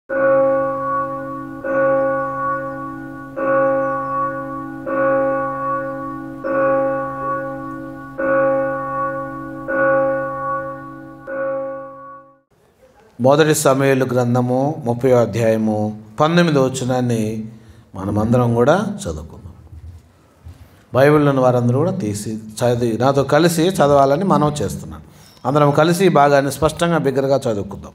మొదటి సమయలు గ్రంథము ముప్పై అధ్యాయము పంతొమ్మిది వచ్చినాన్ని మనమందరం కూడా చదువుకుందాం బైబిల్లోని వారందరూ కూడా తీసి చదివి నాతో కలిసి చదవాలని మనం చేస్తున్నాం అందరం కలిసి ఈ భాగాన్ని స్పష్టంగా బిగ్గరగా చదువుకుందాం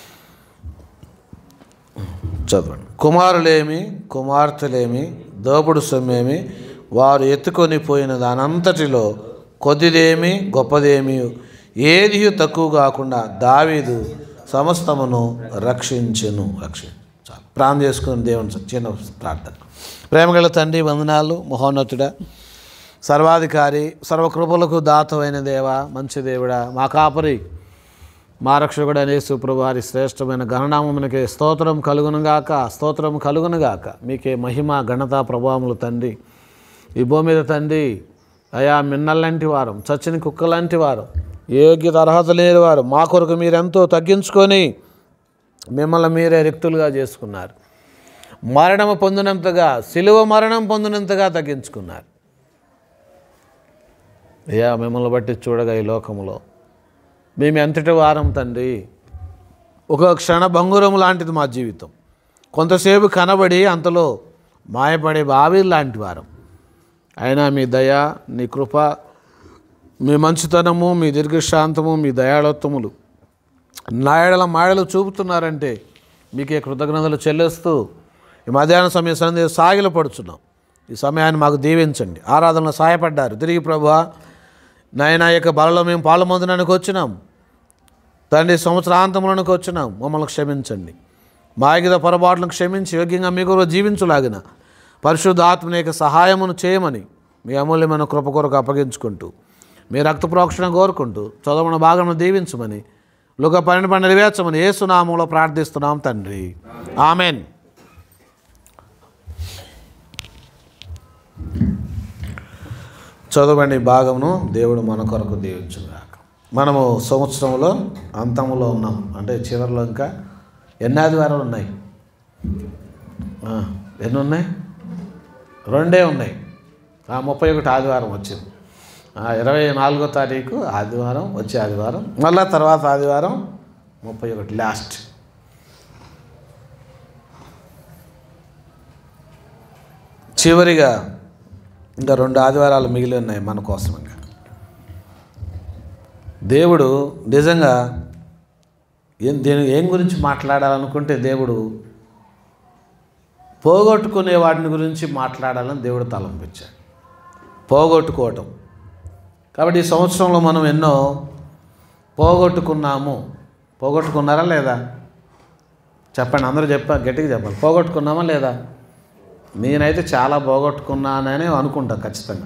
చదవండి కుమారులేమి కుమార్తెలేమి దోపుడు సొమ్మేమి వారు ఎత్తుకొని పోయిన దానంతటిలో కొద్దిదేమి గొప్పదేమి ఏది తక్కువ కాకుండా దావీదు సమస్తమును రక్షించెను రక్షి చాలు ప్రాణం చేసుకుని దేవుని చిన్న ప్రార్థన ప్రేమగల తండ్రి వందనాలు మహోన్నతుడా సర్వాధికారి సర్వకృపలకు దాతమైన దేవ మంచి దేవుడా మా కాపరి మా రక్షకుడు అనేసు వారి శ్రేష్టమైన గణనామమునకే స్తోత్రం కలుగునుగాక స్తోత్రం కలుగునుగాక మీకే మహిమ ఘనత ప్రభావములు తండ్రి ఈ భూమి మీద తండ్రి అయా మిన్నల్లాంటి వారం చచ్చిన కుక్కలాంటి వారు యోగ్యత అర్హత లేని వారు మా కొరకు మీరెంతో తగ్గించుకొని మిమ్మల్ని మీరే రిక్తులుగా చేసుకున్నారు మరణము పొందినంతగా సిలువ మరణం పొందినంతగా తగ్గించుకున్నారు అయ్యా మిమ్మల్ని బట్టి చూడగా ఈ లోకంలో మేము ఎంతటి వారం తండ్రి ఒక క్షణ భంగురం లాంటిది మా జీవితం కొంతసేపు కనబడి అంతలో మాయపడే బావి లాంటి వారం అయినా మీ దయ నీ కృప మీ మంచితనము మీ దీర్ఘశాంతము మీ దయాళత్వములు నాయడల మాయలు చూపుతున్నారంటే మీకే కృతజ్ఞతలు చెల్లిస్తూ ఈ మధ్యాహ్న సమయ సందే సాగిల పడుచున్నాం ఈ సమయాన్ని మాకు దీవించండి ఆరాధనలో సహాయపడ్డారు తిరిగి ప్రభా నాయన యొక్క బలలో మేము పాల్పొందడానికి వచ్చినాం తండ్రి సంవత్సరాంతంలోనికి వచ్చినాం మమ్మల్ని క్షమించండి మా ఆగిద పొరపాట్లను క్షమించి యోగ్యంగా మీ కొరకు జీవించలాగిన పరిశుద్ధ ఆత్మని యొక్క సహాయమును చేయమని మీ అమూల్యమైన కృప కొరకు అప్పగించుకుంటూ మీ రక్త ప్రోక్షణ కోరుకుంటూ చదవన భాగం దీవించమని లుక పన్నెండు పని నెరవేర్చమని ఏసునామంలో ప్రార్థిస్తున్నాం తండ్రి ఆమెన్ చదవండి ఈ భాగమును దేవుడు మన కొరకు దీవించుగాక మనము సంవత్సరంలో అంతంలో ఉన్నాం అంటే చివరిలో ఇంకా ఎన్ని ఆదివారాలు ఉన్నాయి ఆ, ఎన్ని ఉన్నాయి రెండే ఉన్నాయి ఆ, ముప్పై ఒకటి ఆదివారం వచ్చింది ఆ, ఇరవై నాలుగో తారీఖు ఆదివారం వచ్చే ఆదివారం మళ్ళా తర్వాత ఆదివారం ముప్పై ఒకటి లాస్ట్ చివరిగా ఇంకా రెండు ఆదివారాలు మిగిలి ఉన్నాయి మన కోసం ఇంకా దేవుడు నిజంగా ఏం దేని ఏం గురించి మాట్లాడాలనుకుంటే దేవుడు పోగొట్టుకునే వాటిని గురించి మాట్లాడాలని దేవుడు తలంపించాడు పోగొట్టుకోవటం కాబట్టి ఈ సంవత్సరంలో మనం ఎన్నో పోగొట్టుకున్నాము పోగొట్టుకున్నారా లేదా చెప్పండి అందరూ చెప్ప గట్టిగా చెప్పాలి పోగొట్టుకున్నామా లేదా నేనైతే చాలా పోగొట్టుకున్నానని అనుకుంటా ఖచ్చితంగా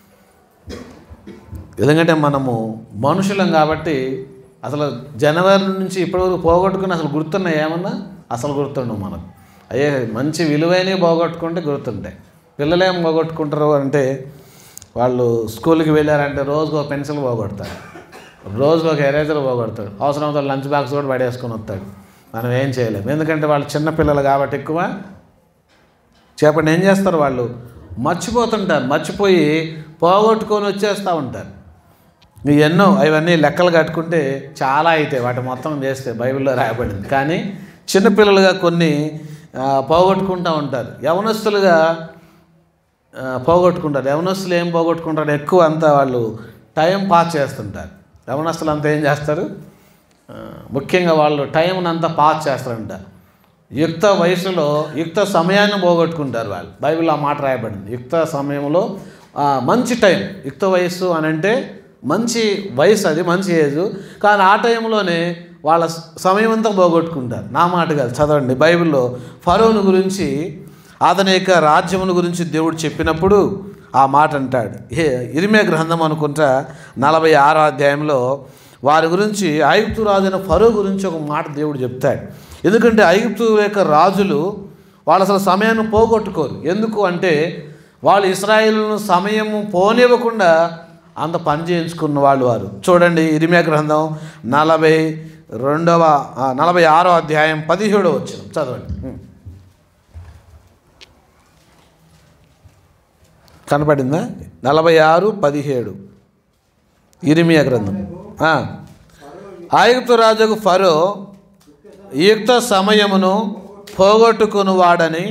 ఎందుకంటే మనము మనుషులం కాబట్టి అసలు జనవరి నుంచి ఇప్పటివరకు పోగొట్టుకుని అసలు గుర్తున్నాయి ఏమన్నా అసలు గుర్తుండవు మనకు అయ్యే మంచి విలువైనవి పోగొట్టుకుంటే గుర్తుంటాయి పిల్లలు ఏం పోగొట్టుకుంటారు అంటే వాళ్ళు స్కూల్కి వెళ్ళారంటే రోజుకు ఒక పెన్సిల్ పోగొడతారు రోజుకు ఒక ఎరేజర్ పోగొడతాడు అవసరంతో లంచ్ బాక్స్ కూడా పడేసుకొని వస్తాడు మనం ఏం చేయలేము ఎందుకంటే వాళ్ళు చిన్నపిల్లలు కాబట్టి ఎక్కువ చెప్పండి ఏం చేస్తారు వాళ్ళు మర్చిపోతుంటారు మర్చిపోయి పోగొట్టుకొని వచ్చేస్తూ ఉంటారు ఇవి ఎన్నో అవన్నీ లెక్కలు కట్టుకుంటే చాలా అవుతాయి వాటి మొత్తం చేస్తే బైబిల్లో రాయబడింది కానీ చిన్నపిల్లలుగా కొన్ని ఆ, పోగొట్టుకుంటూ ఉంటారు యవనస్తులుగా ఆ, పోగొట్టుకుంటారు యవనస్తులు ఏం పోగొట్టుకుంటారు ఎక్కువ అంతా వాళ్ళు టైం పాస్ చేస్తుంటారు యవనస్తులు అంతా ఏం చేస్తారు ఆ, ముఖ్యంగా వాళ్ళు టైంని అంతా పాస్ చేస్తారంట యుక్త వయసులో యుక్త సమయాన్ని పోగొట్టుకుంటారు వాళ్ళు బైబిల్లో ఆ మాట రాయబడింది యుక్త సమయంలో ఆ, మంచి టైం యుక్త వయస్సు అని అంటే మంచి వయసు అది మంచి ఏజ్ కానీ ఆ టైంలోనే వాళ్ళ స- సమయం అంతా పోగొట్టుకుంటారు నా మాట కాదు చదవండి బైబిల్లో ఫరోను గురించి అతని యొక్క రాజ్యమును గురించి దేవుడు చెప్పినప్పుడు ఆ మాట అంటాడు ఏ ఇరిమే గ్రంథం అనుకుంటా నలభై ఆరో అధ్యాయంలో వారి గురించి ఐగుప్తు రాజైన ఫరో గురించి ఒక మాట దేవుడు చెప్తాడు ఎందుకంటే ఐగుప్తు యొక్క రాజులు వాళ్ళు అసలు సమయాన్ని పోగొట్టుకోరు ఎందుకు అంటే వాళ్ళు ఇస్రాయిల్ను సమయము పోనివ్వకుండా అంత పని చేయించుకున్న వాళ్ళు వారు చూడండి ఇరిమియా గ్రంథం నలభై రెండవ ఆ, నలభై ఆరో అధ్యాయం పదిహేడో వచ్చిన చదవండి ఉం. కనపడిందా నలభై ఆరు పదిహేడు ఇరిమియా గ్రంథం ఆ. ఐగుప్తు రాజుకు ఫరో యుక్త సమయమును పోగొట్టుకుని వాడని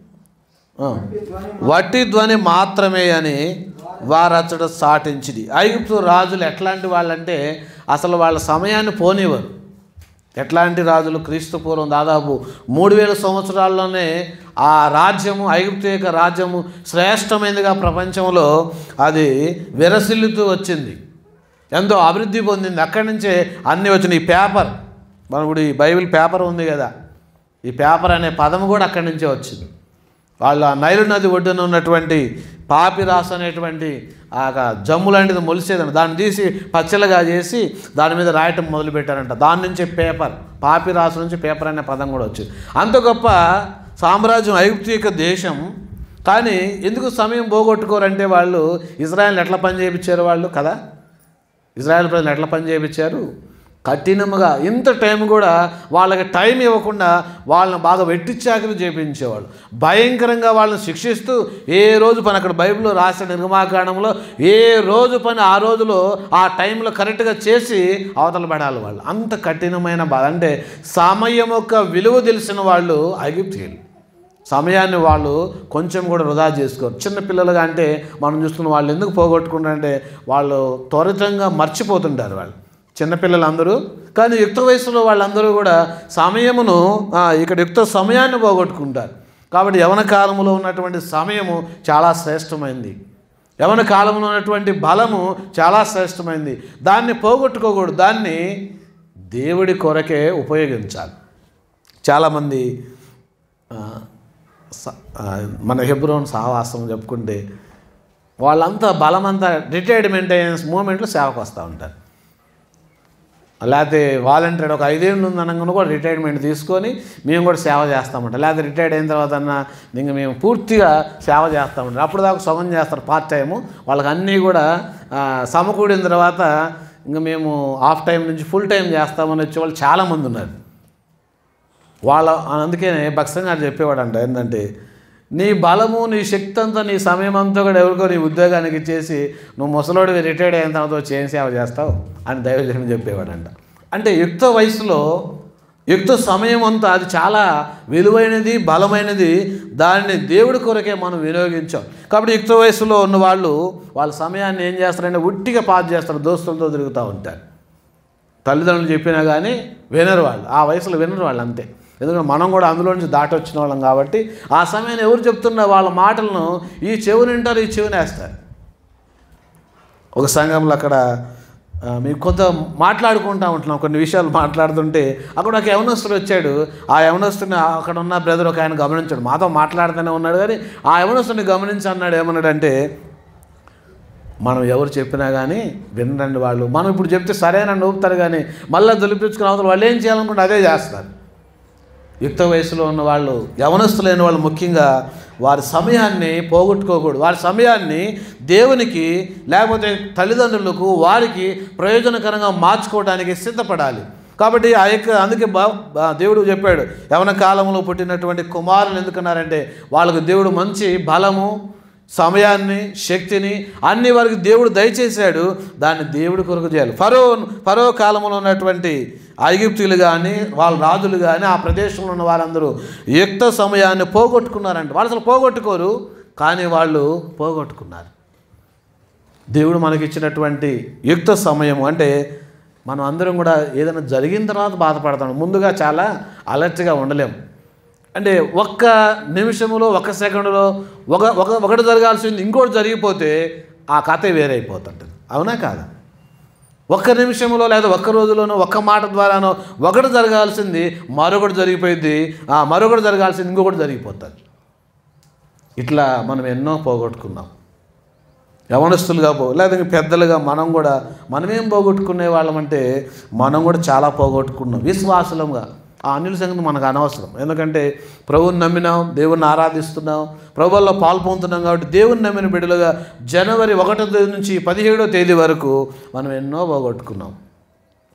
ఆ, వట్టి ధ్వని మాత్రమే అని వారచ్చట సాటించింది ఐగుప్తు రాజులు ఎట్లాంటి వాళ్ళంటే అసలు వాళ్ళ సమయాన్ని పోనివ్వరు ఎట్లాంటి రాజులు క్రీస్తు పూర్వం దాదాపు మూడు వేల సంవత్సరాల్లోనే ఆ రాజ్యము ఐగుప్తు యొక్క రాజ్యము శ్రేష్టమైనదిగా ప్రపంచంలో అది విరసిల్లుతూ వచ్చింది ఎంతో అభివృద్ధి పొందింది అక్కడి నుంచే అన్నీ వచ్చినాయి ఈ పేపర్ మన ఇప్పుడు ఈ బైబిల్ పేపర్ ఉంది కదా ఈ పేపర్ అనే పదం కూడా అక్కడి నుంచే వచ్చింది వాళ్ళ నైలు నది ఒడ్డున ఉన్నటువంటి పాపిరాస్ అనేటువంటి ఆ యొక్క జమ్ము లాంటిది మొలిసేదంట దాన్ని తీసి పచ్చలుగా చేసి దాని మీద రాయటం మొదలుపెట్టారంట దాని నుంచి పేపర్ పాపిరాసు నుంచి పేపర్ అనే పదం కూడా వచ్చింది అంత గొప్ప సామ్రాజ్యం ఐగుప్తు యొక్క దేశం కానీ ఎందుకు సమయం పోగొట్టుకోరంటే వాళ్ళు ఇజ్రాయెల్ ఎట్లా పని చేయించారు వాళ్ళు కదా ఇజ్రాయెల్ ప్రజలు ఎట్లా పని చేయించారు కఠినముగా ఇంత టైం కూడా వాళ్ళకి టైం ఇవ్వకుండా వాళ్ళని బాగా వెట్టిచ్చాకలు చేపించేవాళ్ళు భయంకరంగా వాళ్ళని శిక్షిస్తూ ఏ రోజు పని అక్కడ బైబిల్లో రాసిన నిర్మాకాండంలో ఏ రోజు పని ఆ రోజులో ఆ టైంలో కరెక్ట్గా చేసి అవతల పడాలి వాళ్ళు అంత కఠినమైన బాధ అంటే సమయం యొక్క విలువ తెలిసిన వాళ్ళు ఐగుప్తీయులు సమయాన్ని వాళ్ళు కొంచెం కూడా వృధా చేసుకోరు చిన్న పిల్లలుగా అంటే మనం చూస్తున్న వాళ్ళు ఎందుకు పోగొట్టుకుంటారంటే వాళ్ళు త్వరితంగా మర్చిపోతుంటారు వాళ్ళు చిన్నపిల్లలు అందరూ కానీ యుక్త వయసులో వాళ్ళందరూ కూడా సమయమును ఆ, ఇక్కడ యుక్త సమయాన్ని పోగొట్టుకుంటారు కాబట్టి యవన కాలంలో ఉన్నటువంటి సమయము చాలా శ్రేష్టమైంది యవన కాలంలో ఉన్నటువంటి బలము చాలా శ్రేష్టమైంది దాన్ని పోగొట్టుకోకూడదు దాన్ని దేవుడి కొరకే ఉపయోగించాలి చాలామంది ఆ, స- ఆ, మన హెబ్రోన్ సహవాసం చెప్పుకుంటే వాళ్ళంతా బలమంతా రిటైర్మెంట్ అయిన మూమెంట్లో సేవకు వస్తూ ఉంటారు లేకపోతే వాలంటీర్ ఒక ఐదేళ్ళు ఉంది అనగానే కూడా రిటైర్మెంట్ తీసుకొని మేము కూడా సేవ చేస్తామంట లేకపోతే రిటైర్డ్ అయిన తర్వాత అన్న ఇంక మేము పూర్తిగా సేవ చేస్తామంటారు అప్పుడు దాకా సగం చేస్తారు పార్ట్ టైము వాళ్ళకి అన్నీ కూడా ఆ, సమకూడిన తర్వాత ఇంక మేము హాఫ్ టైం నుంచి ఫుల్ టైం చేస్తామని వచ్చే వాళ్ళు చాలామంది ఉన్నారు వాళ్ళ అందుకే భక్సం గారు చెప్పేవాడంట ఏంటంటే నీ బలము నీ శక్తి అంతా నీ సమయం అంతా కూడా ఎవరికో నీ ఉద్యోగానికి ఇచ్చేసి నువ్వు ముసలోడివి రిటైర్డ్ అయిన తర్వాత వచ్చి ఏం సేవ చేస్తావు అని దైవజనం చెప్పేవాడంట అంటే యుక్త వయసులో యుక్త సమయం అంతా అది చాలా విలువైనది బలమైనది దాన్ని దేవుడి కొరకే మనం వినియోగించాం కాబట్టి యుక్త వయసులో ఉన్న వాళ్ళు వాళ్ళ సమయాన్ని ఏం చేస్తారంటే ఉట్టిగా పాస్ చేస్తారు దోస్తులతో తిరుగుతూ ఉంటారు తల్లిదండ్రులు చెప్పినా కానీ వినరు వాళ్ళు ఆ వయసులో వినరు వాళ్ళు అంతే ఎందుకంటే మనం కూడా అందులో నుంచి దాటి వచ్చిన వాళ్ళం కాబట్టి ఆ సమయాన్ని ఎవరు చెప్తున్న వాళ్ళ మాటలను ఈ చెవుని వింటారు ఈ చెవిని వేస్తారు ఒక సంఘంలో అక్కడ ఆ, మేము కొంత మాట్లాడుకుంటా ఉంటున్నాం కొన్ని విషయాలు మాట్లాడుతుంటే అక్కడ ఒక యవనస్తుడు వచ్చాడు ఆ యవనస్తుని అక్కడ ఉన్న బ్రదర్ ఒక ఆయన గమనించాడు మాతో మాట్లాడుతూనే ఉన్నాడు కానీ ఆ యవనస్తుని గమనించి అన్నాడు ఏమన్నాడంటే మనం ఎవరు చెప్పినా కానీ వినరండి వాళ్ళు మనం ఇప్పుడు చెప్తే సరేనని ఊపుతారు కానీ మళ్ళీ దొలిపించుకున్న అవతల వాళ్ళు ఏం చేయాలనుకుంటే అదే చేస్తారు యుక్త వయసులో ఉన్న వాళ్ళు యవనస్తులైన వాళ్ళు ముఖ్యంగా వారి సమయాన్ని పోగొట్టుకోకూడదు వారి సమయాన్ని దేవునికి లేకపోతే తల్లిదండ్రులకు వారికి ప్రయోజనకరంగా మార్చుకోవడానికి సిద్ధపడాలి కాబట్టి ఆ యొక్క అందుకే బా బా- దేవుడు చెప్పాడు యవన కాలంలో పుట్టినటువంటి కుమారులు ఎందుకన్నారంటే వాళ్ళకు దేవుడు మంచి బలము సమయాన్ని శక్తిని అన్ని వారికి దేవుడు దయచేశాడు దాన్ని దేవుడి కొరకు చేయాలి ఫరో ఫరో కాలంలో ఉన్నటువంటి ఐగుప్తులు కానీ వాళ్ళ రాజులు కానీ ఆ ప్రదేశంలో ఉన్న వారందరూ యుక్త సమయాన్ని పోగొట్టుకున్నారంట వాళ్ళు అసలు పోగొట్టుకోరు కానీ వాళ్ళు పోగొట్టుకున్నారు దేవుడు మనకిచ్చినటువంటి యుక్త సమయం అంటే మనం అందరం కూడా ఏదైనా జరిగిన తర్వాత బాధపడతాం ముందుగా చాలా అలర్ట్గా ఉండలేం అంటే ఒక్క నిమిషంలో ఒక్క సెకండ్లో ఒక ఒక ఒకటి జరగాల్సింది ఇంకోటి జరిగిపోతే ఆ కథ వేరైపోతుంటుంది అవునా కాదా ఒక్క నిమిషంలో లేదా ఒక్క రోజులోనో ఒక్క మాట ద్వారానో ఒకటి జరగాల్సింది మరొకటి జరిగిపోయింది ఆ మరొకటి జరగాల్సింది ఇంకొకటి జరిగిపోతుంది ఇట్లా మనం ఎన్నో పోగొట్టుకున్నాం యవనస్తులుగా పో లేదా ఇంక పెద్దలుగా మనం కూడా మనమేం పోగొట్టుకునే వాళ్ళమంటే మనం కూడా చాలా పోగొట్టుకున్నాం విశ్వాసులంగా ఆ అన్యుల సంగతి మనకు అనవసరం ఎందుకంటే ప్రభువుని నమ్మినాం దేవుణ్ణి ఆరాధిస్తున్నాం ప్రభుల్లో పాల్పొందుతున్నాం కాబట్టి దేవుని నమ్మిన బిడ్డలుగా జనవరి ఒకటో తేదీ నుంచి పదిహేడో తేదీ వరకు మనం ఎన్నో పోగొట్టుకున్నాం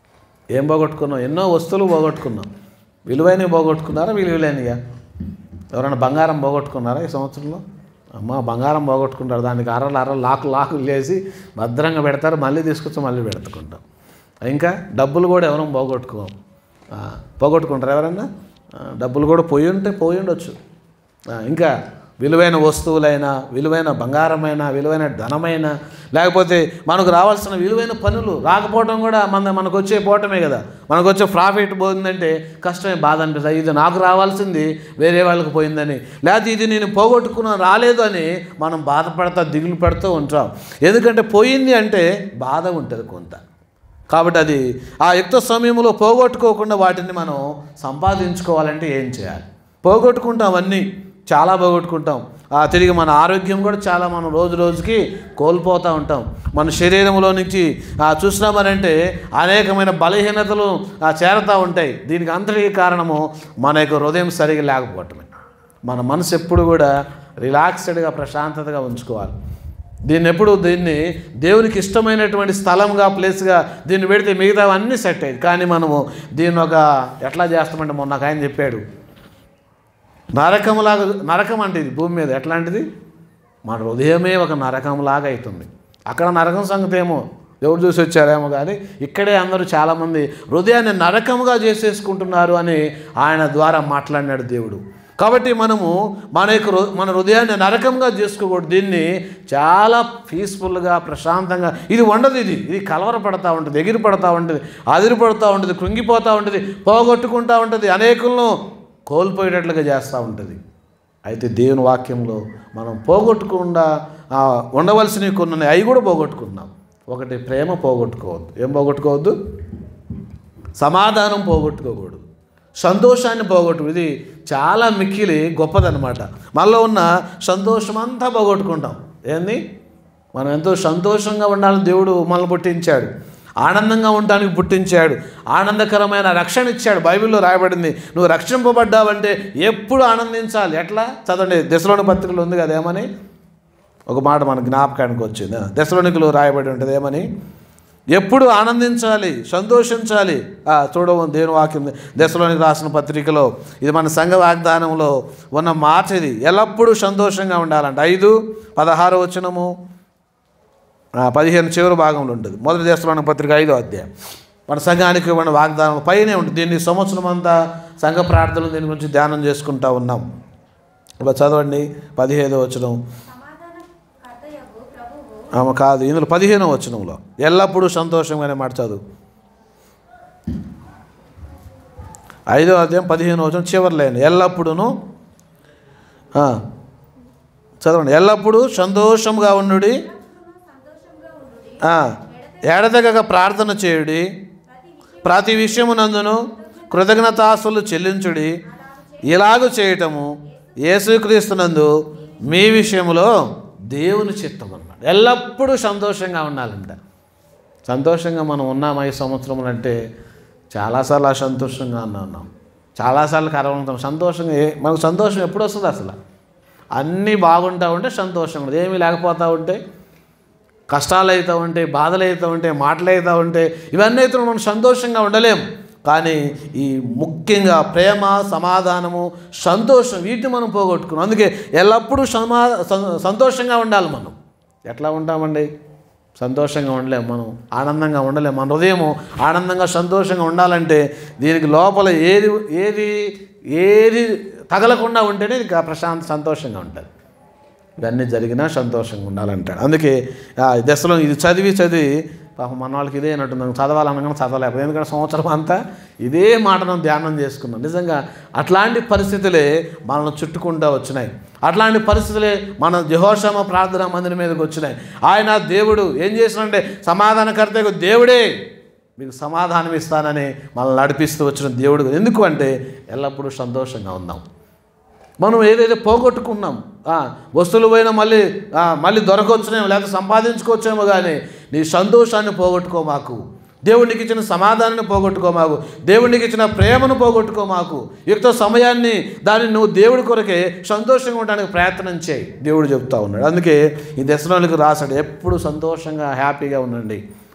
ఏం పోగొట్టుకున్నాం ఎన్నో వస్తువులు పోగొట్టుకున్నాం విలువైనవి పోగొట్టుకున్నారా విలువలేనిగా ఎవరైనా బంగారం పోగొట్టుకున్నారా ఈ సంవత్సరంలో అమ్మ బంగారం పోగొట్టుకుంటారు దానికి అరలు అరలు లాకు లాకులు వేసి భద్రంగా పెడతారు మళ్ళీ తీసుకొచ్చి మళ్ళీ పెడుతుకుంటాం ఇంకా డబ్బులు కూడా ఎవరం పోగొట్టుకోం ఆ, పోగొట్టుకుంటారు ఎవరన్నా ఆ, డబ్బులు కూడా పోయి ఉంటే పోయి ఉండొచ్చు ఆ, ఇంకా విలువైన వస్తువులైనా విలువైన బంగారమైన విలువైన ధనమైన లేకపోతే మనకు రావాల్సిన విలువైన పనులు రాకపోవడం కూడా మన మనకు వచ్చే పోవటమే కదా మనకు వచ్చే ప్రాఫిట్ పోయిందంటే కష్టమే బాధ అనిపిస్తుంది ఇది నాకు రావాల్సింది వేరే వాళ్ళకి పోయిందని లేకపోతే ఇది నేను పోగొట్టుకున్నా రాలేదు అని మనం బాధపడతా దిగులు పడుతూ ఉంటాం ఎందుకంటే పోయింది అంటే బాధ ఉంటుంది కొంత కాబట్టి అది ఆ యుక్త సమయంలో పోగొట్టుకోకుండా వాటిని మనం సంపాదించుకోవాలంటే ఏం చేయాలి పోగొట్టుకుంటాం అన్నీ చాలా పోగొట్టుకుంటాం ఆ తిరిగి మన ఆరోగ్యం కూడా చాలా మనం రోజు రోజుకి కోల్పోతూ ఉంటాం మన శరీరంలో నుంచి ఆ చూసినామనంటే అనేకమైన బలహీనతలు ఆ చేరుతూ ఉంటాయి దీనికి అంతటికి కారణము మన యొక్క హృదయం సరిగా లేకపోవటమే మన మనసు ఎప్పుడు కూడా రిలాక్స్డ్గా ప్రశాంతతగా ఉంచుకోవాలి దీన్ని ఎప్పుడు దీన్ని దేవునికి ఇష్టమైనటువంటి స్థలంగా ప్లేస్గా దీన్ని పెడితే మిగతావన్నీ సెట్ అయ్యింది కానీ మనము దీన్ని ఒక ఎట్లా చేస్తామంటే మొన్న ఒక ఆయన చెప్పాడు నరకంలాగా నరకం అంటే ఇది భూమి మీద ఎట్లాంటిది మన హృదయమే ఒక నరకంలాగా అవుతుంది అక్కడ నరకం సంగతి ఏమో ఎవరు చూసి వచ్చారేమో కానీ ఇక్కడే అందరూ చాలామంది హృదయాన్ని నరకముగా చేసేసుకుంటున్నారు అని ఆయన ద్వారా మాట్లాడినాడు దేవుడు కాబట్టి మనము మన యొక్క హృ- మన హృదయాన్ని నరకంగా చేసుకోకూడదు దీన్ని చాలా పీస్ఫుల్గా ప్రశాంతంగా ఇది ఉండదు ఇది ఇది కలవరపడతా ఉంటుంది ఎగిరి పడతా ఉంటుంది అదిరి పడుతూ ఉంటుంది కృంగిపోతూ ఉంటుంది పోగొట్టుకుంటూ ఉంటుంది అనేకులను కోల్పోయేటట్లుగా చేస్తూ ఉంటుంది అయితే దేవుని వాక్యంలో మనం పోగొట్టుకుండా ఆ, ఉండవలసినవి కొన్ని ఉన్నాయి అవి కూడా పోగొట్టుకున్నాం ఒకటి ప్రేమ పోగొట్టుకోవద్దు ఏం పోగొట్టుకోవద్దు సమాధానం పోగొట్టుకోకూడదు సంతోషాన్ని పోగొట్టు ఇది చాలా మిక్కిలి గొప్పదనమాట మనలో ఉన్న సంతోషం అంతా పోగొట్టుకుంటాం ఏంది మనం ఎంతో సంతోషంగా ఉండాలని దేవుడు మనల్ని పుట్టించాడు ఆనందంగా ఉండడానికి పుట్టించాడు ఆనందకరమైన రక్షణ ఇచ్చాడు బైబిల్లో రాయబడింది నువ్వు రక్షింపబడ్డావంటే ఎప్పుడు ఆనందించాలి ఎట్లా చదవండి దశలోని పత్రికలు ఉంది కదా ఏమని ఒక మాట మన జ్ఞాపకానికి వచ్చింది దశలోనికలు రాయబడి ఉంటుంది ఏమని ఎప్పుడు ఆనందించాలి సంతోషించాలి ఆ, చూడవు దేవుని వాక్యం దశలోనికి రాసిన పత్రికలో ఇది మన సంఘ వాగ్దానంలో ఉన్న మాట ఇది ఎల్లప్పుడూ సంతోషంగా ఉండాలంట ఐదు పదహారు వచనము ఆ, పదిహేను చివరి భాగంలో ఉంటుంది మొదటి దశలోని పత్రిక ఐదో అధ్యాయం మన సంఘానికి ఇవ్వని వాగ్దానం పైనే ఉంటుంది దీన్ని ఈ సంవత్సరం అంతా సంఘ ప్రార్థనలు దీని గురించి ధ్యానం చేసుకుంటా ఉన్నాం ఇలా చదవండి పదిహేదో వచనం సమాధాన కర్తయగు ప్రభువు ఆమె కాదు ఇందులో పదిహేనో వచనంలో ఎల్లప్పుడూ సంతోషంగానే మాట చదువు ఐదో అధ్యాయం పదిహేను వచనం చివరి లైన్ ఎల్లప్పుడూను ఆ, చదవండి ఎల్లప్పుడూ సంతోషంగా ఉండుడి సంతోషంగా ఉండుడి ఆ, ఎడతెగక ప్రార్థన చేయుడి ప్రతి విషయం ప్రతి విషయమునందును కృతజ్ఞతాస్తులు చెల్లించుడి ఇలాగ చేయటము యేసుక్రీస్తునందు మీ విషయంలో దేవుని చిత్తం అన్నమాట ఎల్లప్పుడూ సంతోషంగా ఉండాలంట సంతోషంగా మనం ఉన్నామా ఈ సంవత్సరం అంటే చాలాసార్లు అసంతోషంగా ఉన్నాం చాలాసార్లు కరవలుతాం సంతోషంగా ఏ మనకు సంతోషం ఎప్పుడు వస్తుంది అసలు అన్నీ బాగుంటా ఉంటే సంతోషం ఉండదు ఏమీ లేకపోతా ఉంటే కష్టాలు అవుతూ ఉంటాయి బాధలు అవుతూ ఉంటాయి మాటలు అవుతూ ఉంటాయి ఇవన్నీ అయితే మనం సంతోషంగా ఉండలేం కానీ ఈ ముఖ్యంగా ప్రేమ సమాధానము సంతోషం వీటిని మనం పోగొట్టుకున్నాం అందుకే ఎల్లప్పుడూ సమా సం- సంతోషంగా ఉండాలి మనం ఎట్లా ఉంటామండి సంతోషంగా ఉండలేం మనం ఆనందంగా ఉండలేం మన హృదయము ఆనందంగా సంతోషంగా ఉండాలంటే దీనికి లోపల ఏది ఏది ఏది తగలకుండా ఉంటేనే ఇది ప్రశాంత సంతోషంగా ఉంటుంది ఇవన్నీ జరిగినా సంతోషంగా ఉండాలంటాడు అందుకే ఆ దశలో ఇది చదివి చదివి పాపం మన వాళ్ళకి ఇదే అన్నట్టుంది చదవాలనగానే చదవలేకపోతే ఎందుకంటే సంవత్సరం అంతా ఇదే మాటను ధ్యానం చేసుకున్నాం నిజంగా అట్లాంటి పరిస్థితులే మనల్ని చుట్టుకుంటూ వచ్చినాయి అట్లాంటి పరిస్థితులే మన జహోషమ ప్రార్థన మందిరం మీదకి వచ్చినాయి ఆయన దేవుడు ఏం చేసినంటే సమాధానకర్త దేవుడే మీకు సమాధానం ఇస్తానని మనల్ని నడిపిస్తూ వచ్చిన దేవుడు ఎందుకు అంటే ఎల్లప్పుడూ సంతోషంగా ఉందాం మనం ఏదైతే పోగొట్టుకున్నాం ఆ, వస్తువులు పోయినా మళ్ళీ ఆ, మళ్ళీ దొరకొచ్చునేమో లేకపోతే సంపాదించుకోవచ్చేమో కానీ నీ సంతోషాన్ని పోగొట్టుకో మాకు దేవునికి ఇచ్చిన సమాధానాన్ని పోగొట్టుకో మాకు దేవునికి ఇచ్చిన ప్రేమను పోగొట్టుకో మాకు యుక్త సమయాన్ని దాన్ని నువ్వు దేవుడి కొరకే సంతోషంగా ఉండడానికి ప్రయత్నం చేయి దేవుడు చెప్తా ఉన్నాడు అందుకే ఈ దశలోనికి రాశాడు ఎప్పుడు సంతోషంగా హ్యాపీగా ఉండండి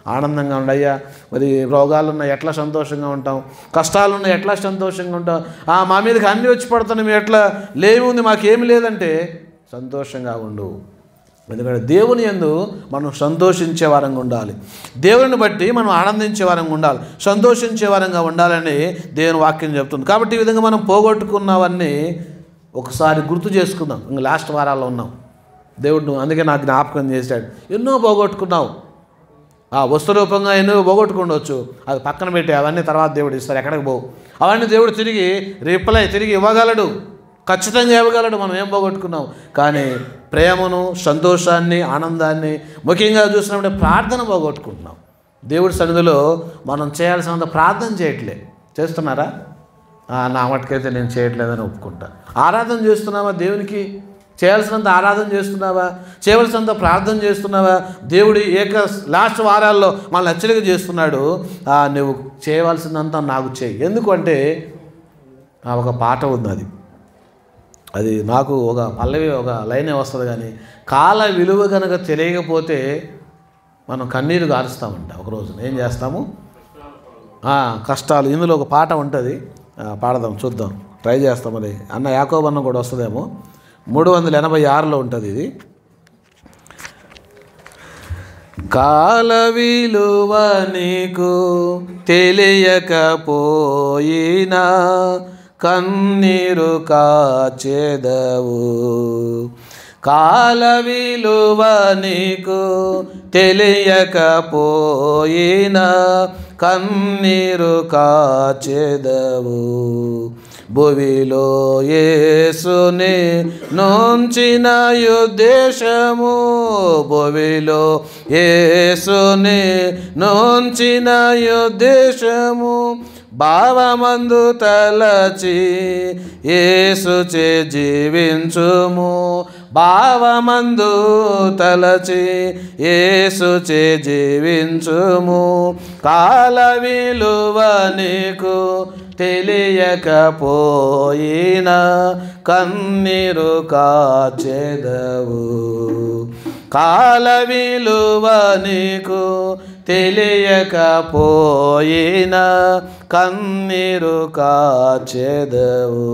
ఆనందంగా ఉండయ్యా మరి రోగాలు ఉన్నాయి ఎట్లా సంతోషంగా ఉంటాం కష్టాలు ఉన్నాయి ఎట్లా సంతోషంగా ఉంటాం ఆ మా మీదకి అన్నీ వచ్చి పడుతున్నాయి మేము ఎట్లా లేముంది మాకేమి లేదంటే సంతోషంగా ఉండు ఎందుకంటే దేవుని యందు మనం సంతోషించే వారంగా ఉండాలి దేవుని బట్టి మనం ఆనందించే వారంగా ఉండాలి సంతోషించే వారంగా ఉండాలని దేవుని వాక్యం చెప్తుంది కాబట్టి ఈ విధంగా మనం పోగొట్టుకున్నవన్నీ ఒకసారి గుర్తు చేసుకుందాం ఇంక లాస్ట్ వారాల్లో ఉన్నాం దేవుడు అందుకే నాకు జ్ఞాపకం చేశాడు ఎన్నో పోగొట్టుకున్నావు ఆ వస్తు రూపంగా ఎన్నో పోగొట్టుకుండొచ్చు అది పక్కన పెట్టి అవన్నీ తర్వాత దేవుడు ఇస్తారు ఎక్కడికి పోవు అవన్నీ దేవుడు తిరిగి రిప్లై తిరిగి ఇవ్వగలడు ఖచ్చితంగా ఇవ్వగలడు మనం ఏం పోగొట్టుకున్నాం కానీ ప్రేమను సంతోషాన్ని ఆనందాన్ని ముఖ్యంగా చూసినప్పుడు ప్రార్థన పోగొట్టుకుంటున్నాం దేవుడి సన్నిధిలో మనం చేయాల్సినంత ప్రార్థన చేయట్లే చేస్తున్నారా ఆ, నా మటుకైతే నేను చేయట్లేదని ఒప్పుకుంటా ఆరాధన చేస్తున్నావా దేవునికి చేయాల్సినంత ఆరాధన చేస్తున్నావా చేయవలసినంత ప్రార్థన చేస్తున్నావా దేవుడి ఏక లాస్ట్ వారాల్లో మనల్ని హెచ్చరిక చేస్తున్నాడు ఆ, నువ్వు చేయవలసిందంతా నాకు చేయి ఎందుకంటే ఆ, ఒక పాట ఉంది అది అది నాకు ఒక పల్లవి ఒక లైనే వస్తుంది కానీ కాల విలువ కనుక తెలియకపోతే మనం కన్నీరు గారుస్తామంట ఒక రోజున ఏం చేస్తాము ఆ, కష్టాలు ఇందులో ఒక పాట ఉంటుంది ఆ, పాడదాం చూద్దాం ట్రై చేస్తాం మరి అన్న యాకోబన్న కూడా వస్తుందేమో మూడు వందల ఎనభై ఆరులో ఉంటుంది ఇది కాల విలువ నీకు తెలియకపోయినా కన్నీరు కాచెదవు కాల విలువ నీకు తెలియకపోయినా కన్నీరు కాచెదవు భువిలో యేసుని నొంచిన యుద్దేశము భువిలో యేసుని నొంచిన యుద్దేశము భావమందు తలచి యేసుచే జీవించుము భావమందు తలచి యేసుచే జీవించుము కాల విలువ నీకు తెలియకపోయినా కన్నీరు కాచెదవు కాల విలువ నీకు తెలియకపోయినా కన్నీరు కాచెదవు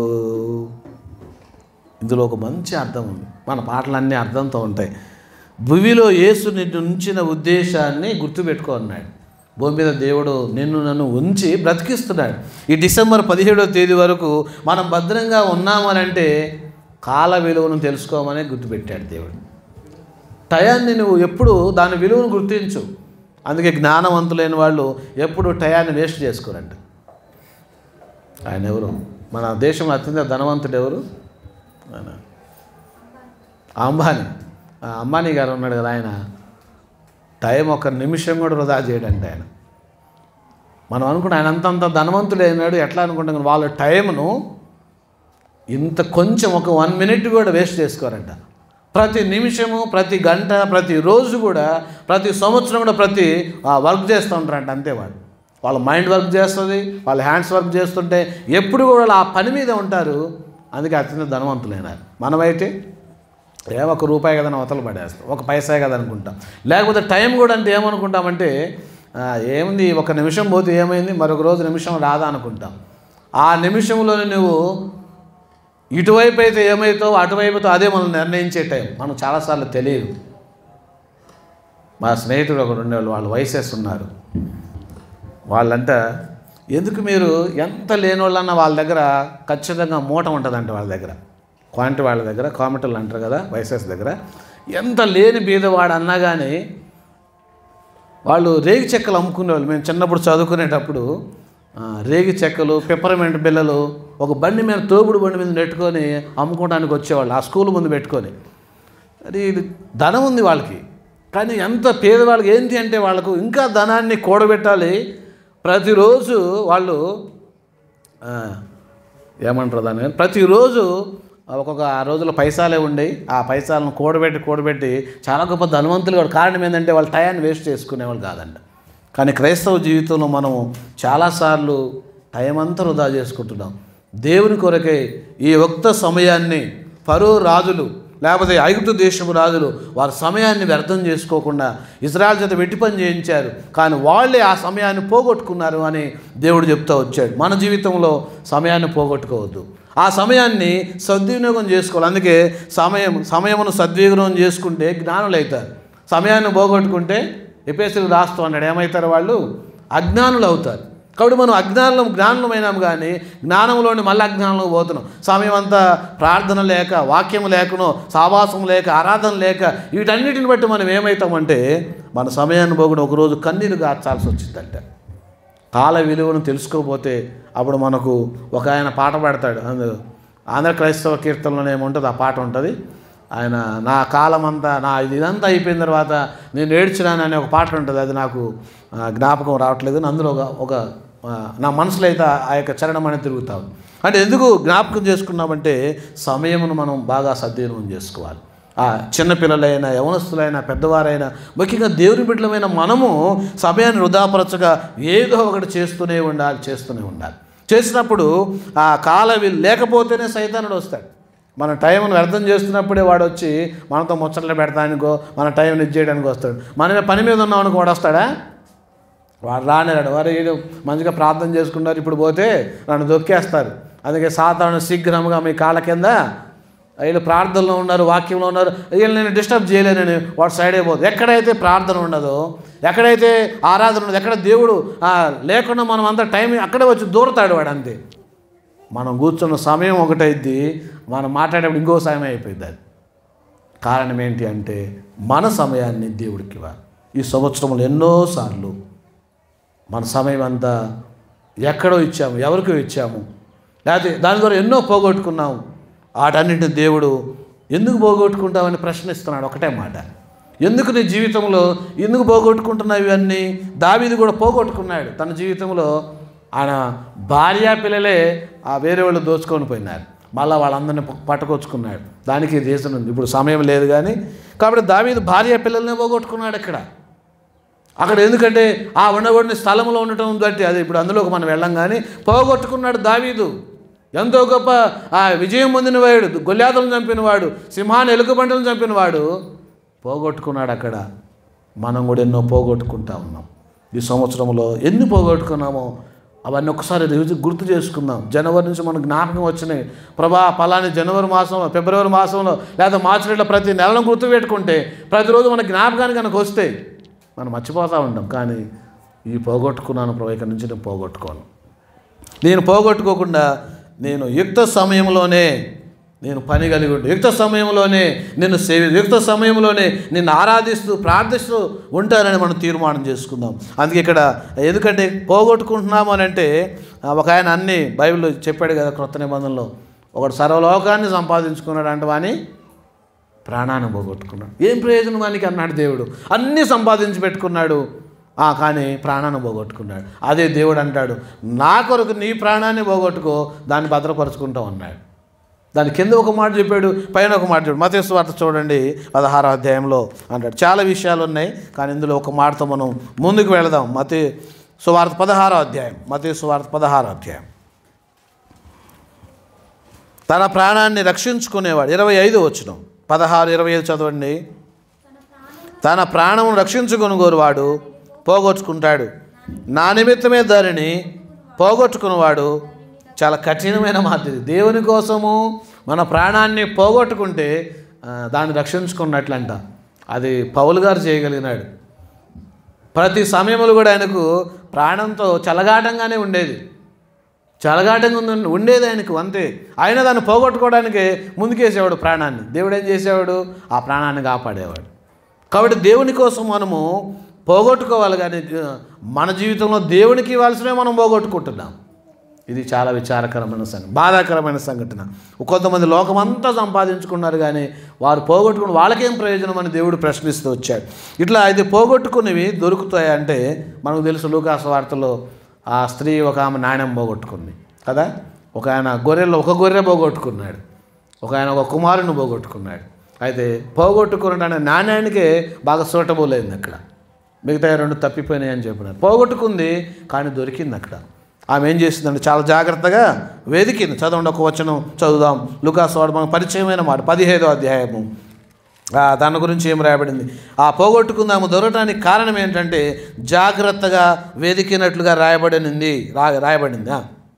ఇందులో ఒక మంచి అర్థం ఉంది మన పాటలన్నీ అర్థంతో ఉంటాయి భూమిలో యేసు నిన్ను ఉంచిన ఉద్దేశాన్ని గుర్తుపెట్టుకో అన్నాడు భూమి మీద దేవుడు నిన్ను నన్ను ఉంచి బ్రతికిస్తున్నాడు ఈ డిసెంబర్ పదిహేడవ తేదీ వరకు మనం భద్రంగా ఉన్నామనంటే కాల విలువను తెలుసుకోమని గుర్తుపెట్టాడు దేవుడు టయాన్ని నువ్వు ఎప్పుడు దాని విలువను గుర్తించు అందుకే జ్ఞానవంతులైన వాళ్ళు ఎప్పుడు టయాన్ని వేస్ట్ చేసుకోరంట ఆయన ఎవరు మన దేశంలో అత్యంత ధనవంతుడు ఎవరు ఆయన అంబానీ ఆ అంబానీ గారు ఉన్నాడు కదా ఆయన టైం ఒక నిమిషం కూడా వృధా చేయడండి ఆయన మనం అనుకుంటే ఆయన అంతంత ధనవంతుడు అయినాడు ఎట్లా అనుకుంటాం కానీ వాళ్ళ టైంను ఇంత కొంచెం ఒక వన్ మినిట్ కూడా వేస్ట్ చేసుకోరంట ప్రతి నిమిషము ప్రతి గంట ప్రతి రోజు కూడా ప్రతి సంవత్సరం కూడా ప్రతి వర్క్ చేస్తూ ఉంటారంట అంతే వాళ్ళు వాళ్ళ మైండ్ వర్క్ చేస్తుంది వాళ్ళ హ్యాండ్స్ వర్క్ చేస్తుంటే ఎప్పుడు కూడా వాళ్ళు ఆ పని మీద ఉంటారు అందుకే అత్యంత ధనవంతులైనారు మనమైతే ఏ ఒక రూపాయి కదా అవతల పడేస్తాం ఒక పైసా కదా అనుకుంటాం లేకపోతే టైం కూడా అంటే ఏమనుకుంటామంటే ఆ, ఏముంది ఒక నిమిషం పోతే ఏమైంది మరొక రోజు నిమిషం రాదా అనుకుంటాం ఆ నిమిషంలోనే నువ్వు ఇటువైపు అయితే ఏమవుతావు అటువైపుతో అదే మనం నిర్ణయించే టైం మనం చాలాసార్లు తెలియదు మా స్నేహితుడు ఒకడు ఉండేవాళ్ళు వాళ్ళు వయసెస్ ఉన్నారు వాళ్ళంట ఎందుకు మీరు ఎంత లేని వాళ్ళన్నా వాళ్ళ దగ్గర ఖచ్చితంగా మూట ఉంటుందంట వాళ్ళ దగ్గర క్వాంటి వాళ్ళ దగ్గర కామెటల్ అంటారు కదా వయసెస్ దగ్గర ఎంత లేని బీదవాడు అన్నా కానీ వాళ్ళు రేగి చెక్కలు అమ్ముకునేవాళ్ళు మేము చిన్నప్పుడు చదువుకునేటప్పుడు ఆ, రేగి చెక్కలు పెప్పరమెంట్ బిల్లలు ఒక బండి మీద తోపుడు బండి మీద నెట్టుకొని అమ్ముకోవడానికి వచ్చేవాళ్ళు ఆ స్కూల్ ముందు పెట్టుకొని అది ఇది ధనం ఉంది వాళ్ళకి కానీ ఎంత పేదవాళ్ళకి ఏంటి అంటే వాళ్ళకు ఇంకా ధనాన్ని కూడబెట్టాలి ప్రతిరోజు వాళ్ళు ఆ, ఏమంటారు దాన్ని ప్రతిరోజు ఒక్కొక్క ఆ రోజుల్లో పైసాలే ఉండేవి ఆ పైసాలను కూడబెట్టి కూడబెట్టి చాలా గొప్ప ధనవంతులు కూడా కారణం ఏంటంటే వాళ్ళు టయాన్ని వేస్ట్ చేసుకునేవాళ్ళు కాదంట కానీ క్రైస్తవ జీవితంలో మనం చాలాసార్లు టైం అంతా వృధా చేసుకుంటున్నాం దేవుని కొరకై ఈ ఒక్క సమయాన్ని పరో రాజులు లేకపోతే ఐగుప్తు దేశపు రాజులు వారి సమయాన్ని వ్యర్థం చేసుకోకుండా ఇజ్రాయల్ చేత వెట్టి పని చేయించారు కానీ వాళ్ళే ఆ సమయాన్ని పోగొట్టుకున్నారు అని దేవుడు చెప్తూ వచ్చాడు మన జీవితంలో సమయాన్ని పోగొట్టుకోవద్దు ఆ సమయాన్ని సద్వినియోగం చేసుకోవాలి అందుకే సమయం సమయమును సద్వినియోగం చేసుకుంటే జ్ఞానులు అవుతారు సమయాన్ని పోగొట్టుకుంటే ఎపేసులు రాస్తూ అన్నాడు ఏమవుతారు వాళ్ళు అజ్ఞానులు అవుతారు కాబట్టి మనం అజ్ఞానం జ్ఞానమైనాం కానీ జ్ఞానంలోని మళ్ళీ అజ్ఞానంలో పోతున్నాం సమయం అంతా ప్రార్థన లేక వాక్యం లేకనో సావాసం లేక ఆరాధన లేక వీటన్నిటిని బట్టి మనం ఏమవుతామంటే మన సమయాన్ని పోకుండా ఒకరోజు కన్నీరు గార్చాల్సి వచ్చిందంట కాల విలువను తెలుసుకోకపోతే అప్పుడు మనకు ఒక ఆయన పాట పాడతాడు అందు ఆంధ్ర క్రైస్తవ కీర్తనలో ఏముంటుంది ఆ పాట ఉంటుంది ఆయన నా కాలం అంతా నా ఇది ఇదంతా అయిపోయిన తర్వాత నేను ఏడ్చినాను అనే ఒక పాట ఉంటుంది అది నాకు ఆ, జ్ఞాపకం రావట్లేదు అందులో ఒక ఒక ఆ, నా మనసులో అయితే ఆ యొక్క చరణం అనేది తిరుగుతా ఉంది అంటే ఎందుకు జ్ఞాపకం చేసుకున్నామంటే సమయమును మనం బాగా సద్వినియోగం చేసుకోవాలి ఆ చిన్నపిల్లలైనా యవనస్తులైనా పెద్దవారైనా ముఖ్యంగా దేవుని బిడ్డలమైన మనము సమయాన్ని వృధాపరచగా ఏదో ఒకటి చేస్తూనే ఉండాలి చేస్తూనే ఉండాలి చేసినప్పుడు ఆ కాల విల్ లేకపోతేనే సైతానుడు వస్తాడు మన టైంను వ్యర్థం చేస్తున్నప్పుడే వాడు వచ్చి మనతో ముచ్చట్లు పెడతానికో మన టైంని ఇది చేయడానికి వస్తాడు మన పని మీద ఉన్నామనుకో వాడు వస్తాడా వాడు రానేరాడు వారు ఏదో మంచిగా ప్రార్థన చేసుకున్నారు ఇప్పుడు పోతే నన్ను దొక్కేస్తారు అందుకే సాధారణ శీఘ్రంగా మీ కాళ్ళ కింద వీళ్ళు ప్రార్థనలో ఉన్నారు వాక్యంలో ఉన్నారు వీళ్ళు నేను డిస్టర్బ్ చేయలేనని వాడు సైడ్ అయిపోతుంది ఎక్కడైతే ప్రార్థన ఉండదో ఎక్కడైతే ఆరాధన ఉండదు ఎక్కడ దేవుడు ఆ, లేకుండా మనం అంతా టైం అక్కడే వచ్చి దూరతాడు వాడు అంతే మనం కూర్చున్న సమయం ఒకటైద్ది మనం మాట్లాడేప్పుడు ఇంకో సమయం అయిపోయింది అది కారణం ఏంటి అంటే మన సమయాన్ని దేవుడికి ఇవ్వాలి ఈ సంవత్సరంలో ఎన్నోసార్లు మన సమయం అంతా ఎక్కడో ఇచ్చాము ఎవరికో ఇచ్చాము లేకపోతే దాని ద్వారా ఎన్నో పోగొట్టుకున్నాము వాటన్నింటిని దేవుడు ఎందుకు పోగొట్టుకుంటామని ప్రశ్నిస్తున్నాడు ఒకటే మాట ఎందుకు నీ జీవితంలో ఎందుకు పోగొట్టుకుంటున్నావు ఇవన్నీ దావీది కూడా పోగొట్టుకున్నాడు తన జీవితంలో ఆయన భార్య పిల్లలే ఆ వేరే వాళ్ళు దోచుకొని పోయినారు మళ్ళీ వాళ్ళందరినీ ప- పట్టుకొచ్చుకున్నాడు దానికి రీజన్ ఉంది ఇప్పుడు సమయం లేదు కానీ కాబట్టి దావీదు భార్య పిల్లల్ని పోగొట్టుకున్నాడు ఇక్కడ అక్కడ ఎందుకంటే ఆ ఉండబడిన స్థలంలో ఉండటం బట్టి అది ఇప్పుడు అందులోకి మనం వెళ్ళం కానీ పోగొట్టుకున్నాడు దావీదు ఎంతో గొప్ప ఆ విజయం పొందినవాడు గొల్లాదులను చంపినవాడు సింహాన్ని ఎలుకబంటలను చంపినవాడు పోగొట్టుకున్నాడు అక్కడ మనం కూడా ఎన్నో పోగొట్టుకుంటా ఉన్నాం ఈ సంవత్సరంలో ఎన్ని పోగొట్టుకున్నామో అవన్నీ ఒకసారి రివిజు గుర్తు చేసుకుందాం జనవరి నుంచి మనకు జ్ఞాపకం వచ్చినాయి ప్రభా పలాని జనవరి మాసంలో ఫిబ్రవరి మాసంలో లేదా మార్చి నెలలో ప్రతి నెలను గుర్తు పెట్టుకుంటే ప్రతిరోజు మన జ్ఞాపకానికి కనుక వస్తాయి మనం మర్చిపోతూ ఉంటాం కానీ ఈ పోగొట్టుకున్నాను ప్రభు ఇక్కడి నుంచి నేను పోగొట్టుకోను నేను పోగొట్టుకోకుండా నేను యుక్త సమయంలోనే నేను పని కలిగి ఉండి యుక్త సమయంలోనే నేను సేవ యుక్త సమయంలోనే నిన్ను ఆరాధిస్తూ ప్రార్థిస్తూ ఉంటానని మనం తీర్మానం చేసుకుందాం అందుకే ఇక్కడ ఎందుకంటే పోగొట్టుకుంటున్నాము అని అంటే ఆ, ఒక ఆయన అన్ని బైబిల్లో చెప్పాడు కదా క్రొత్త నిబంధనలో ఒకడు సర్వలోకాన్ని సంపాదించుకున్నాడు అంటే వాని ప్రాణాన్ని పోగొట్టుకున్నాడు ఏం ప్రయోజనం వానికి అన్నాడు దేవుడు అన్నీ సంపాదించి పెట్టుకున్నాడు ఆ, కానీ ప్రాణాన్ని పోగొట్టుకున్నాడు అదే దేవుడు అంటాడు నా కొరకు నీ ప్రాణాన్ని పోగొట్టుకో దాన్ని భద్రపరుచుకుంటావు అన్నాడు దాని కింద ఒక మాట చెప్పాడు పైన ఒక మాట చెప్పాడు మత వార్త చూడండి పదహారో అధ్యాయంలో అంటాడు చాలా విషయాలు ఉన్నాయి కానీ ఇందులో ఒక మాటతో మనం ముందుకు వెళదాం మత సువార్త పదహారో అధ్యాయం మత సువార్త పదహారో అధ్యాయం తన ప్రాణాన్ని రక్షించుకునేవాడు ఇరవై ఐదు వచ్చిన పదహారు ఇరవై ఐదు చదవండి తన ప్రాణమును రక్షించుకొనుగోరువాడు పోగొట్టుకుంటాడు నా నిమిత్తమే దానిని పోగొట్టుకున్నవాడు చాలా కఠినమైన మాట ఇది దేవుని కోసము మన ప్రాణాన్ని పోగొట్టుకుంటే ఆ, దాన్ని రక్షించుకున్నట్లంట అది పౌలు గారు చేయగలిగినాడు ప్రతి సమయంలో కూడా ఆయనకు ప్రాణంతో చలగాటంగానే ఉండేది చలగాటంగా ఉంది ఉండేది ఆయనకు అంతే ఆయన దాన్ని పోగొట్టుకోవడానికి ముందుకేసేవాడు ప్రాణాన్ని దేవుడు ఏం చేసేవాడు ఆ ప్రాణాన్ని కాపాడేవాడు కాబట్టి దేవుని కోసం మనము పోగొట్టుకోవాలి కానీ ఆ, మన జీవితంలో దేవునికి ఇవ్వాల్సినవి మనం పోగొట్టుకుంటున్నాం ఇది చాలా విచారకరమైన సంఘటన బాధాకరమైన సంఘటన కొంతమంది లోకమంతా సంపాదించుకున్నారు కానీ వారు పోగొట్టుకుని వాళ్ళకేం ప్రయోజనం అని దేవుడు ప్రశ్నిస్తూ వచ్చాడు ఇట్లా అయితే పోగొట్టుకునేవి దొరుకుతాయి అంటే మనకు తెలుసు లూకాసు వార్తలో ఆ స్త్రీ ఒక ఆమె నాణ్యం పోగొట్టుకుంది కదా ఒక ఆయన గొర్రెల్లో ఒక గొర్రె పోగొట్టుకున్నాడు ఒక ఆయన ఒక కుమారుని పోగొట్టుకున్నాడు అయితే పోగొట్టుకున్న నాణ్యానికే బాగా సూటబుల్ అయింది అక్కడ మిగతా రెండు తప్పిపోయినాయి అని చెప్పినారు పోగొట్టుకుంది కానీ దొరికింది అక్కడ ఆమె ఏం చేసిందంటే చాలా జాగ్రత్తగా వెతికింది చదవండి ఒక వచనం చదువుదాం లుకాస్ వాడు మనకు పరిచయమైన మాట పదిహేదో అధ్యాయము ఆ, దాని గురించి ఏం రాయబడింది ఆ పోగొట్టుకుందాము దొరకడానికి కారణం ఏంటంటే జాగ్రత్తగా వెతికినట్లుగా రాయబడినది రా రాయబడింది ఆ.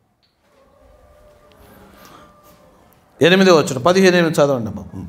ఎనిమిదో వచ్చిన పదిహేను ఎనిమిది చదవండి అమ్మ ఉం.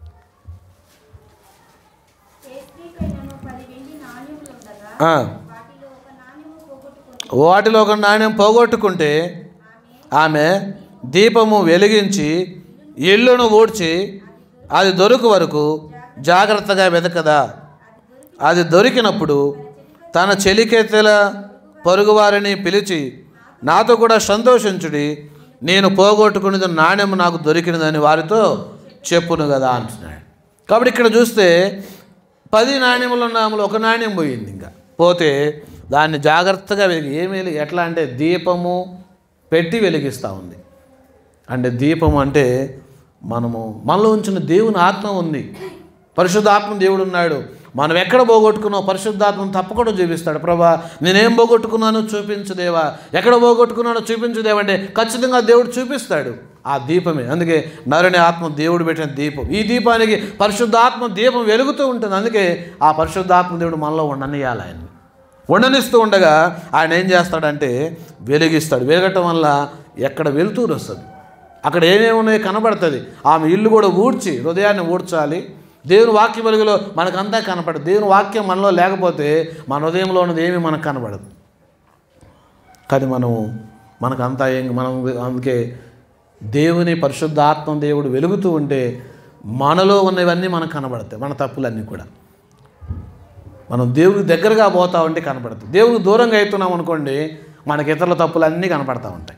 చేస్త్రీకైనను పది వెండి నాణ్యములు ఉండగా ఆ. వాటిలో ఒక నాణ్యము పోగొట్టుకొని వాటిలో ఒక నాణ్యం పోగొట్టుకుంటే ఆమె దీపము వెలిగించి ఇల్లును ఊడ్చి అది దొరుకు వరకు జాగ్రత్తగా వెతకదా అది దొరికినప్పుడు తన చెలికెత్తెల పొరుగువారిని పిలిచి నాతో కూడా సంతోషించుడి నేను పోగొట్టుకునేది నాణ్యం నాకు దొరికినదని వారితో చెప్పును కదా అంటున్నాడు కాబట్టి ఇక్కడ చూస్తే పది నాణ్యములు ఉన్నాములు ఒక నాణ్యం పోయింది ఇంకా పోతే దాన్ని జాగ్రత్తగా వెలిగి ఏమి వెలిగి ఎట్లా అంటే దీపము పెట్టి వెలిగిస్తూ ఉంది అంటే దీపం అంటే మనము మనలో ఉంచిన దేవుని ఆత్మ ఉంది పరిశుద్ధాత్మ దేవుడు ఉన్నాడు మనం ఎక్కడ పోగొట్టుకున్నావు పరిశుద్ధాత్మను తప్పకుండా చూపిస్తాడు ప్రభా నేనేం పోగొట్టుకున్నానో చూపించు దేవా ఎక్కడ పోగొట్టుకున్నానో చూపించు దేవా అంటే ఖచ్చితంగా దేవుడు చూపిస్తాడు ఆ దీపమే అందుకే నరుని ఆత్మ దేవుడు పెట్టిన దీపం ఈ దీపానికి పరిశుద్ధాత్మ దీపం వెలుగుతూ ఉంటుంది అందుకే ఆ పరిశుద్ధాత్మ దేవుడు మనలో ఉండనియాలి ఆయన ఉండనిస్తూ ఉండగా ఆయన ఏం చేస్తాడంటే వెలిగిస్తాడు వెలగటం వల్ల ఎక్కడ వెలుతురు వస్తుంది అక్కడ ఏమేమి ఉన్నాయో కనబడుతుంది ఆమె ఇల్లు కూడా ఊడ్చి హృదయాన్ని ఊడ్చాలి దేవుని వాక్య వెలుగులో మనకంతా కనపడదు దేవుని వాక్యం మనలో లేకపోతే మన హృదయంలో ఉన్నది ఏమీ మనకు కనబడదు కానీ మనము మనకంతా ఏం మనం అందుకే దేవుని పరిశుద్ధాత్మ దేవుడు వెలుగుతూ ఉంటే మనలో ఉన్నవన్నీ మనకు కనబడతాయి మన తప్పులన్నీ కూడా మనం దేవుడికి దగ్గరగా పోతా ఉంటే కనపడుతుంది దేవుడికి దూరంగా అవుతున్నాం అనుకోండి మనకి ఇతరుల తప్పులన్నీ కనపడతా ఉంటాయి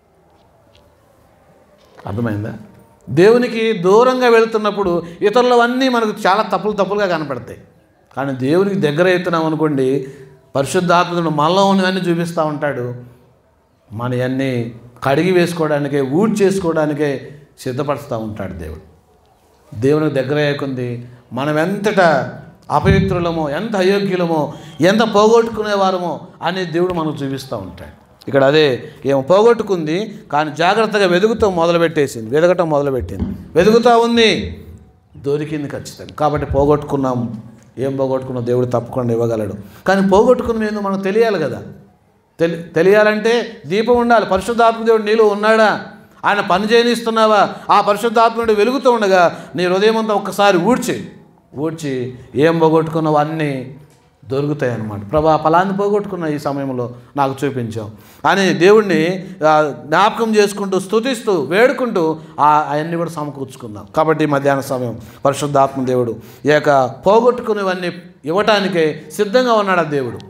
అర్థమైందా దేవునికి దూరంగా వెళుతున్నప్పుడు ఇతరులవన్నీ మనకు చాలా తప్పులు తప్పులుగా కనపడతాయి కానీ దేవునికి దగ్గర అవుతున్నాం అనుకోండి పరిశుద్ధాత్మడు మనలో ఉన్నవన్నీ చూపిస్తూ ఉంటాడు మన అన్నీ కడిగి వేసుకోవడానికే ఊడ్ చేసుకోవడానికే సిద్ధపరుస్తూ ఉంటాడు దేవుడు దేవునికి దగ్గర అయ్యకుంది మనం ఎంతట అపవిత్రులమో ఎంత అయోగ్యులమో ఎంత పోగొట్టుకునేవారమో అని దేవుడు మనకు చూపిస్తూ ఉంటాడు ఇక్కడ అదే ఏమో పోగొట్టుకుంది కానీ జాగ్రత్తగా వెతుకుతూ మొదలుపెట్టేసింది వెతకటం మొదలుపెట్టింది వెతుకుతూ ఉంది దొరికింది ఖచ్చితంగా కాబట్టి పోగొట్టుకున్నాం ఏం పోగొట్టుకున్నాం దేవుడు తప్పకుండా ఇవ్వగలడు కానీ పోగొట్టుకున్న ఏందో మనకు తెలియాలి కదా తెలి తెలియాలంటే దీపం ఉండాలి పరిశుద్ధాత్మ దేవుడు నీలో ఉన్నాడా ఆయన పని చేయనిస్తున్నావా ఆ పరిశుద్ధాత్ముడు వెలుగుతూ ఉండగా నీ హృదయం అంతా ఒక్కసారి ఊడ్చి ఊడ్చి ఏం పోగొట్టుకున్నావు అన్నీ దొరుకుతాయి అన్నమాట ప్రభా ఫలాన్ని పోగొట్టుకున్న ఈ సమయంలో నాకు చూపించావు అని దేవుణ్ణి ఆ, జ్ఞాపకం చేసుకుంటూ స్తుతిస్తూ వేడుకుంటూ ఆ అవన్నీ కూడా సమకూర్చుకుందాం కాబట్టి ఈ మధ్యాహ్న సమయం పరిశుద్ధాత్మ దేవుడు ఈ యొక్క పోగొట్టుకునేవన్నీ ఇవ్వటానికే సిద్ధంగా ఉన్నాడు ఆ దేవుడు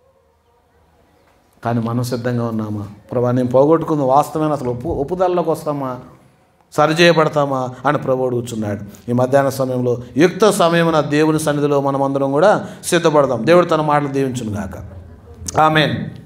కానీ మనం సిద్ధంగా ఉన్నామా ప్రభా నేను పోగొట్టుకుంది వాస్తవమైన అసలు ఒప్పు ఒప్పుదలలోకి వస్తామా సరిచేయబడతామా అని ప్రభు అడుగుతున్నాడు ఈ మధ్యాహ్న సమయంలో యుక్త సమయమున దేవుని సన్నిధిలో మనమందరం కూడా సిద్ధపడదాం దేవుడు తన మాటలు దీవించును గాక ఆమెన్